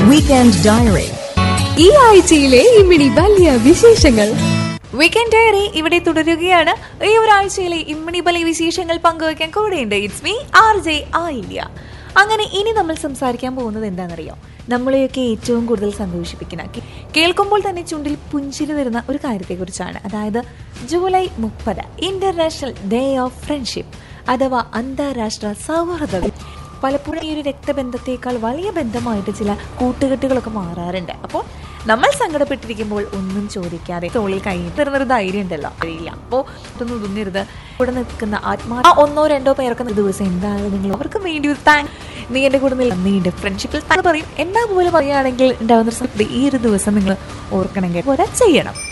Weekend diary ഈ ആഴ്ചയിലെ ഇമ്മിണി വലിയ വിശേഷങ്ങൾ വീക്കെൻഡ് ഡയറി ഇവിടെ തുടരുകയാണ് ഈ ഒരാഴ്ചയിലെ ഇമ്മണി ബലി വിശേഷങ്ങൾ പങ്കുവയ്ക്കാൻ കൂടെയുണ്ട് ഇറ്റ്സ് മീ ആർ ജെ ആയില്ല അങ്ങനെ ഇനി നമ്മൾ സംസാരിക്കാൻ പോകുന്നത് എന്താണെന്നറിയോ നമ്മളെയൊക്കെ ഏറ്റവും കൂടുതൽ സന്തോഷിപ്പിക്കുന്ന കേ- കേൾക്കുമ്പോൾ തന്നെ ചുണ്ടിൽ പുഞ്ചിരി തരുന്ന ഒരു കാര്യത്തെക്കുറിച്ചാണ് അതായത് ജൂലൈ മുപ്പത് ഇന്റർനാഷണൽ ഡേ ഓഫ് ഫ്രണ്ട്ഷിപ്പ് അഥവാ അന്താരാഷ്ട്ര സൗഹൃദ ദിനം. പലപ്പോഴും ഈ ഒരു രക്തബന്ധത്തേക്കാൾ വലിയ ബന്ധമായിട്ട് ചില കൂട്ടുകെട്ടുകളൊക്കെ മാറാറുണ്ട് അപ്പോൾ നമ്മൾ സങ്കടപ്പെട്ടിരിക്കുമ്പോൾ ഒന്നും ചോദിക്കാതെ തോളിൽ കൈ തരുന്നൊരു ധൈര്യം ഉണ്ടല്ലോ അറിയില്ല അപ്പോൾ ഇതൊന്നും ഒതുങ്ങരുത് ഇവിടെ നിൽക്കുന്ന ആത്മാ ആ ഒന്നോ രണ്ടോ പേർക്ക് ഒരു ദിവസം എന്താണ് നിങ്ങൾ അവർക്ക് വേണ്ടി ഒരു താങ്ക് നീ എൻ്റെ കൂടെ നിൽ നീണ്ട് ഫ്രണ്ട്ഷിപ്പിൽ താങ്കൾ പറയും എന്നാ പോലെ പറയുകയാണെങ്കിൽ ഉണ്ടാകുന്ന ഒരു സംതൃപ്തി ഈ ഒരു ദിവസം നിങ്ങൾ ഓർക്കണം കേട്ടോ ചെയ്യണം